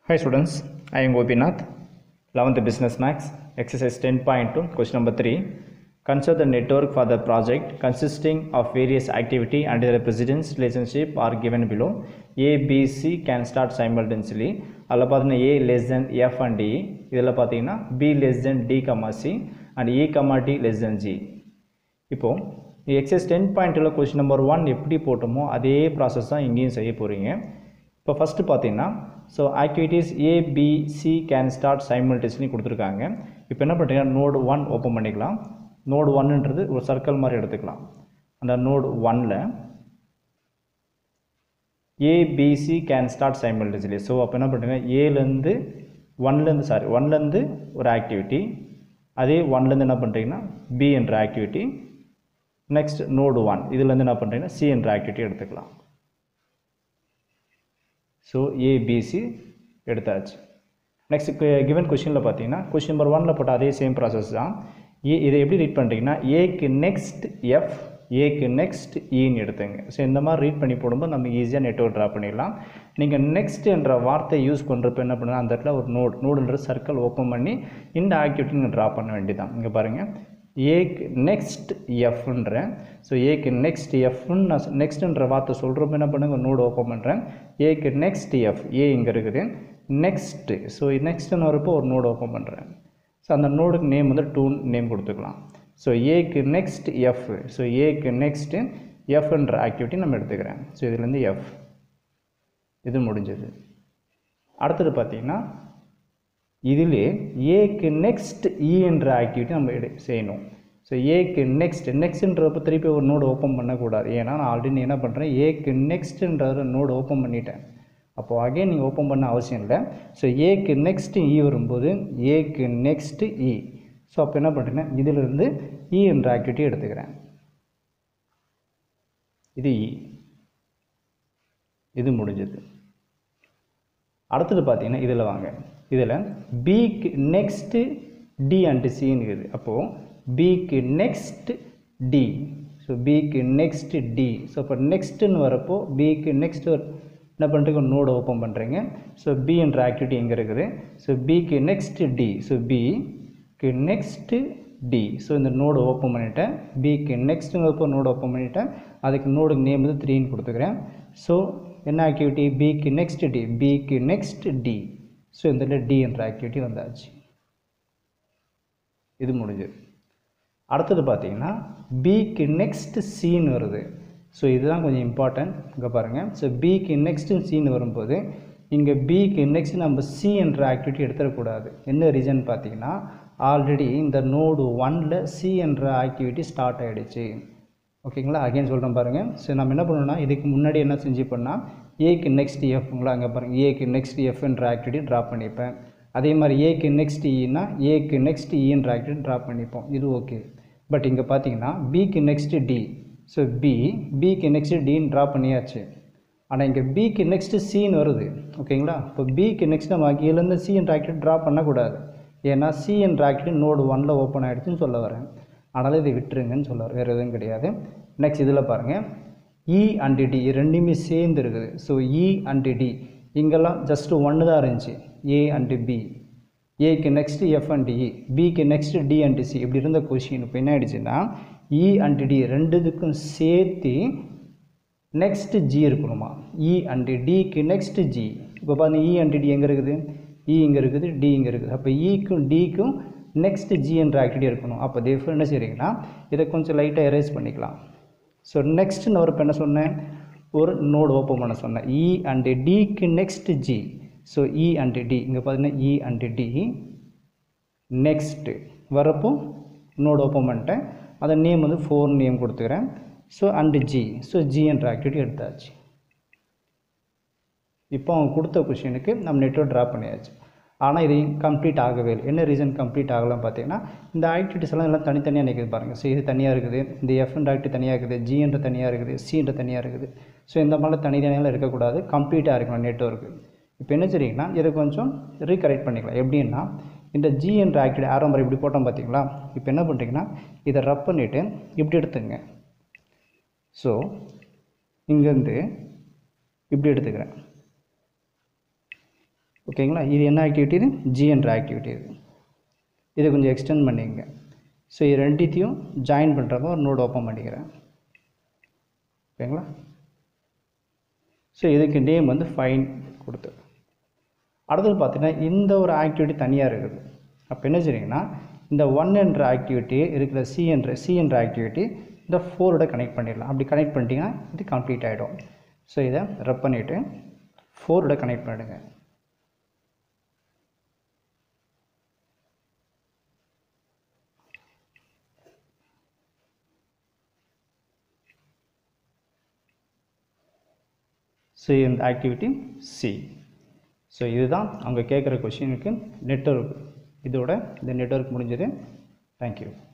Hi students, I am Gopinath, 11th Business Max, exercise 10.2, question number 3. Consider the network for the project consisting of various activity and their precedence relationship are given below. A, B, C can start simultaneously. அதில் பார்த்தீங்கன்னா A less than F and E இதில் பார்த்தீங்கன்னா B less than D, C and E, D less than G. இப்போது எக்ஸஸ் ten பாயிண்ட்டில் question number one எப்படி போட்டோமோ அதே ப்ராசஸ் தான் இங்கேயும் செய்ய போகிறீங்க இப்போ ஃபஸ்ட்டு பார்த்தீங்கன்னா so activities A B C can start simultaneously கொடுத்துருக்காங்க இப்போ என்ன பண்ணுறீங்கன்னா நோடு ஒன் ஓப்பன் பண்ணிக்கலாம் நோடு ஒன்னுன்றது ஒரு சர்க்கிள் மாதிரி எடுத்துக்கலாம் அந்த நோடு ஒன்னில் A B C can start simultaneously so அப்போ என்ன பண்ணுறீங்க ஏலேருந்து ஒன்லேருந்து சாரி ஒன்லேருந்து ஒரு ஆக்டிவிட்டி அதே ஒன்லேருந்து என்ன பண்ணுறீங்கன்னா பி என்ற ஆக்டிவிட்டி நெக்ஸ்ட் நோடு ஒன் இதுலேருந்து என்ன பண்ணுறீங்கன்னா சி என்ற ஆக்டிவிட்டி எடுத்துக்கலாம் ஸோ ஏபிசி எடுத்தாச்சு நெக்ஸ்ட் கிவன் கொஷினில் பார்த்தீங்கன்னா கொஷின் நம்பர் ஒனில் போட்ட அதே சேம் ப்ராசஸ் தான் ஏ இதை எப்படி ரீட் பண்ணுறீங்கன்னா ஏக்கு நெக்ஸ்ட் எஃப் ஏக்கு நெக்ஸ்ட் ஈன்னு எடுத்துங்க ஸோ இந்த மாதிரி ரீட் பண்ணி போடும்போது நம்ம ஈஸியாக நெட்ஒர்க் ட்ரா பண்ணிடலாம் நீங்கள் நெக்ஸ்ட் என்ற வார்த்தை யூஸ் பண்ணுறப்ப என்ன பண்ணுங்கள் அந்த இடத்துல ஒரு நோட் நோடுன்ற சர்க்கிள் ஓப்பன் பண்ணி இந்த ஆக்டிவிட்டி நீங்கள் ட்ரா பண்ண வேண்டியதான் இங்கே பாருங்கள் ஏக்கு நெக்ஸ்ட் எஃப்ன்றேன் ஸோ ஏக்கு நெக்ஸ்ட் எஃப்னு நான் நெக்ஸ்ட்ன்ற வார்த்தை சொல்கிறப்ப என்ன பண்ணுங்க நோடு ஓப்பன் பண்ணுறேன் ஏக்கு நெக்ஸ்ட் எஃப் ஏ இங்கே இருக்குது நெக்ஸ்ட்டு ஸோ நெக்ஸ்ட்னு வரப்போ ஒரு நோடு ஓப்பன் பண்ணுறேன் ஸோ அந்த நோடுக்கு நேம் வந்து டூ நேம் கொடுத்துக்கலாம் ஸோ ஏக்கு நெக்ஸ்ட் எஃப் ஸோ ஏக்கு நெக்ஸ்ட்டு எஃப்ன்ற ஆக்டிவிட்டி நம்ம எடுத்துக்கிறேன் ஸோ இதுலேருந்து எஃப் இது முடிஞ்சது அடுத்தது பார்த்திங்கன்னா இதிலே ஏக்கு நெக்ஸ்ட் இ என்ற ஆக்டிவிட்டி நம்ம எடு செய்யணும் ஸோ ஏக்கு நெக்ஸ்ட் நெக்ஸ்ட்ன்றப்ப திருப்பி ஒரு நோடு ஓப்பன் பண்ணக்கூடாது ஏன்னா நான் ஆல்ரெடி என்ன பண்ணுறேன் ஏக்கு நெக்ஸ்ட்ன்ற நோடு ஓப்பன் பண்ணிட்டேன் அப்போது அகைன் நீங்கள் ஓப்பன் பண்ண அவசியம் இல்லை ஸோ ஏக்கு நெக்ஸ்ட் இ வரும்போது ஏக்கு நெக்ஸ்ட்டு இ ஸோ அப்போ என்ன பண்ணுறேன்னா இதிலிருந்து இ என்ற ஆக்டிவிட்டி எடுத்துக்கிறேன் இது இ இது முடிஞ்சது அடுத்தது பார்த்தீங்கன்னா இதில் வாங்க இதில் பிக்கு நெக்ஸ்ட்டு டி அண்டு சின்னு இருக்குது அப்போது பிக்கு நெக்ஸ்ட் டி ஸோ பிக்கு நெக்ஸ்ட் டி ஸோ இப்போ நெக்ஸ்ட்டுன்னு வரப்போ பிக்கு நெக்ஸ்ட் என்ன பண்ணுறீங்க ஒரு நோடு ஓப்பன் பண்ணுறீங்க ஸோ பி என்ற ஆக்டிவிட்டி எங்கே இருக்குது ஸோ பிக்கு நெக்ஸ்ட் டி ஸோ பிக்கு நெக்ஸ்ட்டு டி ஸோ இந்த நோடு ஓப்பன் பண்ணிவிட்டேன் பிக்கு நெக்ஸ்ட்டுங்கிறப்போ நோடு ஓப்பன் பண்ணிவிட்டேன் அதுக்கு நோடுக்கு நேம் வந்து த்ரீன்னு கொடுத்துக்கிறேன் ஸோ என்ன ஆக்டிவிட்டி பிக்கு நெக்ஸ்ட் டி பிக்கு நெக்ஸ்ட் டி ஸோ இந்த டி என்ற ஆக்டிவிட்டி வந்தாச்சு இது முடிஞ்சது அடுத்தது பார்த்தீங்கன்னா பிக்கு நெக்ஸ்ட் சீன் வருது ஸோ இதுதான் கொஞ்சம் இம்பார்ட்டன்ட் இங்கே பாருங்கள் ஸோ பிக்கு நெக்ஸ்ட்டு சீன் வரும்போது இங்கே பிக்கு நெக்ஸ்ட் நம்ம சி என்ற ஆக்டிவிட்டி எடுத்துடக்கூடாது என்ன ரீசன் பார்த்தீங்கன்னா ஆல்ரெடி இந்த நோடு ஒனில் சி என்ற ஆக்டிவிட்டி ஸ்டார்ட் ஆகிடுச்சு ஓகேங்களா அகைன் சொல்கிறேன் பாருங்கள் ஸோ நம்ம என்ன பண்ணணும்னா இதுக்கு முன்னாடி என்ன செஞ்சு பண்ணால் ஏக்கு நெக்ஸ்ட் எஃப்ங்களா அங்கே பாருங்கள் ஏக்கு நெக்ஸ்ட் எஃப்ன்ற ஆக்டிவிட்டி ட்ரா பண்ணிப்பேன் அதே மாதிரி ஏக்கு நெக்ஸ்ட் ஈனா ஏக்கு நெக்ஸ்ட் ஈன்ற ஆக்டிவிட்டி ட்ரா பண்ணிப்போம் இது ஓகே பட் இங்கே பார்த்தீங்கன்னா பிக்கு நெக்ஸ்ட் டி ஸோ பி பிக்கு நெக்ஸ்ட் டின்னு ட்ரா பண்ணியாச்சு ஆனால் இங்கே பிக்கு நெக்ஸ்ட்டு சின்னு வருது ஓகேங்களா இப்போ பிக்கு நெக்ஸ்ட் நம்ம கீழேருந்து சி என்ற ஆக்டிவிட்டி ட்ரா பண்ணக்கூடாது ஏன்னா சி என்ற ஆக்டிவிட்டி நோடு ஒனில் ஓப்பன் ஆகிடுச்சுன்னு சொல்ல வரேன் அதனால் இதை விட்டுருங்கன்னு சொல்ல வேறு எதுவும் கிடையாது நெக்ஸ்ட் இதில் பாருங்கள் இ அண்டு டி ரெண்டுமே சேர்ந்து இருக்குது ஸோ இ அண்டு டி இங்கெல்லாம் ஜஸ்ட்டு ஒன்று தான் இருந்துச்சு ஏ அண்டு பி ஏக்கு நெக்ஸ்ட்டு எஃப் அண்ட் இ பிக்கு நெக்ஸ்ட்டு டி அண்டு சி இப்படி இருந்த கொஷின் இப்போ என்ன ஆயிடுச்சுன்னா இ அண்டு டி ரெண்டுத்துக்கும் சேர்த்து நெக்ஸ்ட்டு ஜி இருக்கணுமா இ அண்டு டிக்கு நெக்ஸ்ட்டு ஜி இப்போ பாருங்கள் இ அண்டு டி எங்கே இருக்குது இ இங்கே இருக்குது டி இங்கே இருக்குது அப்போ இக்கும் டிக்கும் நெக்ஸ்ட்டு ஜி என்ற ஆக்டிவிட்டி இருக்கணும் அப்போ தேஃபர் என்ன செய்கிறீங்கன்னா இதை கொஞ்சம் லைட்டாக எரேஸ் பண்ணிக்கலாம் ஸோ நெக்ஸ்ட் நான் ஒரு என்ன சொன்னேன் ஒரு நோடு ஓப்பன் பண்ண சொன்னேன் இ அண்டு டிக்கு next G so E and D இங்கே பார்த்தீங்கன்னா இ அண்டு டி நெக்ஸ்ட்டு வரப்போ நோடு ஓப்பன் பண்ணிட்டேன் அதை நேம் வந்து ஃபோர் நேம் கொடுத்துக்கிறேன் so and G so G என்ற ஆக்டிவிட்டி எடுத்தாச்சு இப்போ அவங்க கொடுத்த கொஷினுக்கு நம்ம நெட்ஒர்க் ட்ரா பண்ணியாச்சு ஆனால் இது கம்ப்ளீட் ஆகவே இல்லை என்ன ரீசன் கம்ப்ளீட் ஆகலாம் பார்த்தீங்கன்னா இந்த ஆக்டிவிட்டிஸ் எல்லாம் எல்லாம் தனித்தனியாக நிற்குது பாருங்கள் ஸோ இது தனியாக இருக்குது இந்த எஃப்ன்ற ஆக்டிவிட்டி தனியாக இருக்குது ஜின்ற தனியாக இருக்குது சின்ற தனியாக இருக்குது ஸோ இந்த மாதிரிலாம் தனித்தனியாக இருக்கக்கூடாது கம்ப்ளீட்டாக இருக்கணும் நெட்ஒர்க்கு இப்போ என்ன செய்றீங்கன்னா இதை கொஞ்சம் ரீகரெக்ட் பண்ணிக்கலாம் எப்படின்னா இந்த ஜி என்ற ஆக்டிவிட்டி ஆரோ மாதிரி இப்படி போட்டோம் பார்த்தீங்களா இப்போ என்ன பண்ணுறீங்கன்னா இதை ரப் பண்ணிவிட்டு இப்படி எடுத்துங்க ஸோ இங்கேருந்து இப்படி எடுத்துக்கிறேன் ஓகேங்களா இது என்ன ஆக்டிவிட்டி இது ஜி என்ற ஆக்டிவிட்டி இது இதை கொஞ்சம் எக்ஸ்டெண்ட் பண்ணிக்கங்க ஸோ இது ரெண்டுத்தையும் ஜாயின் பண்ணுறப்ப ஒரு நோடு ஓப்பன் பண்ணிக்கிறேன் ஓகேங்களா ஸோ இதுக்கு நேம் வந்து ஃபைன் கொடுத்து அடுத்தது பார்த்தீங்கன்னா இந்த ஒரு ஆக்டிவிட்டி தனியாக இருக்குது அப்போ என்ன செய்றீங்கன்னா இந்த ஒன் என்ற ஆக்டிவிட்டி இருக்கிற சி என்ற சி என்ற ஆக்டிவிட்டி இந்த ஃபோரோட கனெக்ட் பண்ணிடலாம் அப்படி கனெக்ட் பண்ணிட்டீங்கன்னா இது கம்ப்ளீட் ஆகிடும் ஸோ இதை ரப் பண்ணிவிட்டு ஃபோரோட கனெக்ட் பண்ணிடுங்க ஸோ இந்த ஆக்டிவிட்டி சி ஸோ இதுதான் அவங்க கேட்குற கொஷினுக்கு நெட்ஒர்க் இதோட இந்த நெட்ஒர்க் முடிஞ்சது தேங்க்யூ